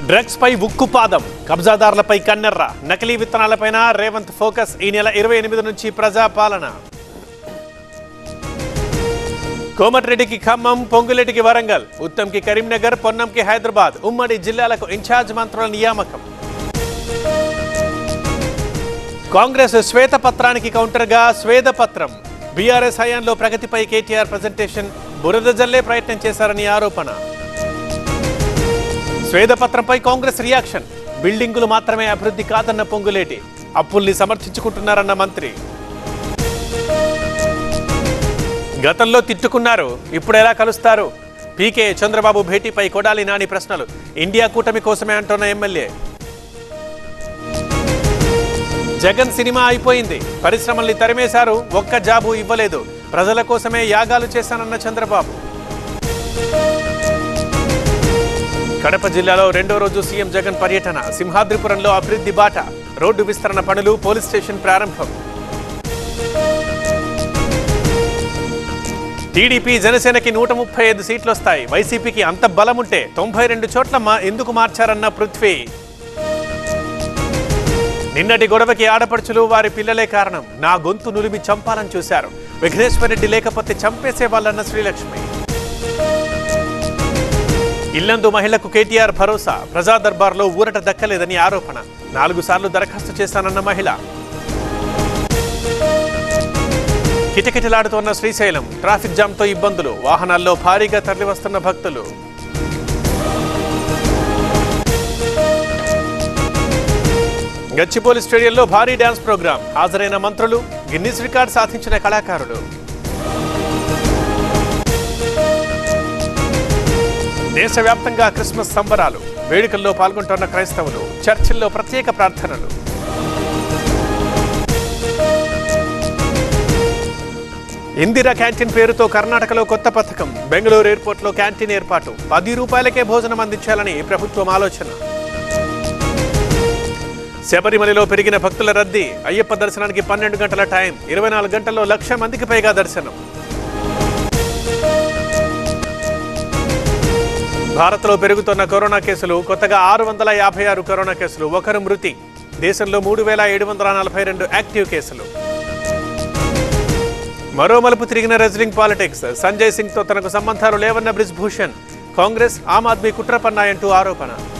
drugs పై ఉక్కుపాదం కబ్జాదారులపై కన్నెర్ర నకిలీ విత్తనాలపైన రేవంత్ ఫోకస్ ఈ నెల ఇరవై ఎనిమిది నుంచి ప్రజాపాలన కోమటిరెడ్డికి ఖమ్మం పొంగులేటికి వరంగల్ ఉత్తమ్కి కరీంనగర్ పొన్నంకి హైదరాబాద్ ఉమ్మడి జిల్లాలకు ఇన్ఛార్జ్ మంత్రుల నియామకం కాంగ్రెస్ శ్వేతపత్రానికి కౌంటర్గా స్వేదపత్రం బీఆర్ఎస్ హయాంలో ప్రగతిపై కేటీఆర్ ప్రజెంటేషన్ బురద జల్లే ప్రయత్నం చేశారని ఆరోపణ స్వేదపత్రంపై కాంగ్రెస్ రియాక్షన్ బిల్డింగులు మాత్రమే అభివృద్ధి కాదన్న పొంగులేటి అప్పుల్ని సమర్థించుకుంటున్నారన్న మంత్రి గతంలో తిట్టుకున్నారు ఇప్పుడు ఎలా కలుస్తారు పీకే చంద్రబాబు భేటీపై కొడాలి నాని ప్రశ్నలు ఇండియా కూటమి కోసమే అంటున్న ఎమ్మెల్యే జగన్ సినిమా అయిపోయింది పరిశ్రమల్ని తరిమేశారు ఒక్క జాబు ఇవ్వలేదు ప్రజల కోసమే యాగాలు చేశానన్న చంద్రబాబు కడప జిల్లాలో రెండో రోజు సీఎం జగన్ పర్యటన సింహాద్రిపురంలో అభివృద్ధి బాట రోడ్డు విస్తరణ పనులు పోలీస్ స్టేషన్ ప్రారంభం టీడీపీ జనసేనకి నూట ముప్పై ఐదు సీట్లు వస్తాయి వైసీపీకి అంత బలం ఉంటే తొంభై రెండు చోట్ల మా ఎందుకు మార్చారన్న పృథ్వీ నిన్నటి గొడవకి ఆడపడుచులు వారి పిల్లలే కారణం నా గొంతు నులిమి చంపాలని చూశారు విఘ్నేశ్వరరెడ్డి లేకపోతే చంపేసే వాళ్ళన్న శ్రీలక్ష్మి ఇల్లందు మహిళకు కేటీఆర్ భరోసా ప్రజా దర్బార్లో ఊరట దక్కలేదని ఆరోపణ నాలుగు సార్లు దరఖాస్తు చేశానన్న మహిళ కిటకిటలాడుతోన్న శ్రీశైలం ట్రాఫిక్ జామ్తో ఇబ్బందులు వాహనాల్లో భారీగా తరలివస్తున్న భక్తులు గచ్చిపోలి స్టేడియంలో భారీ డ్యాన్స్ ప్రోగ్రాం హాజరైన మంత్రులు గిన్నిస్ రికార్డ్ సాధించిన కళాకారులు దేశవ్యాప్తంగా క్రిస్మస్ సంబరాలు వేడుకల్లో పాల్గొంటున్న క్రైస్తవులు చర్చిల్లో ప్రత్యేక ప్రార్థనలు ఇందిరా క్యాంటీన్ పేరుతో కర్ణాటకలో కొత్త పథకం బెంగళూరు ఎయిర్పోర్ట్లో క్యాంటీన్ ఏర్పాటు పది రూపాయలకే భోజనం అందించాలని ప్రభుత్వం ఆలోచన శబరిమలలో పెరిగిన భక్తుల రద్దీ అయ్యప్ప దర్శనానికి పన్నెండు గంటల టైం ఇరవై నాలుగు గంటల్లో లక్ష మందికి పైగా దర్శనం భారత్లో పెరుగుతున్న కరోనా కేసులు కొత్తగా ఆరు వందల యాభై ఆరు కరోనా కేసులు ఒకరు మృతి దేశంలో మూడు వేల ఏడు వందల నలభై రెండు యాక్టివ్ కేసులు మరో మలుపు తిరిగిన రెజ్లింగ్ పాలిటిక్స్ సంజయ్ సింగ్తో తనకు సంబంధాలు లేవన్న బ్రిజ్ భూషణ్ కాంగ్రెస్ ఆమ్ ఆద్మీ కుట్ర పన్నాయంటూ ఆరోపణ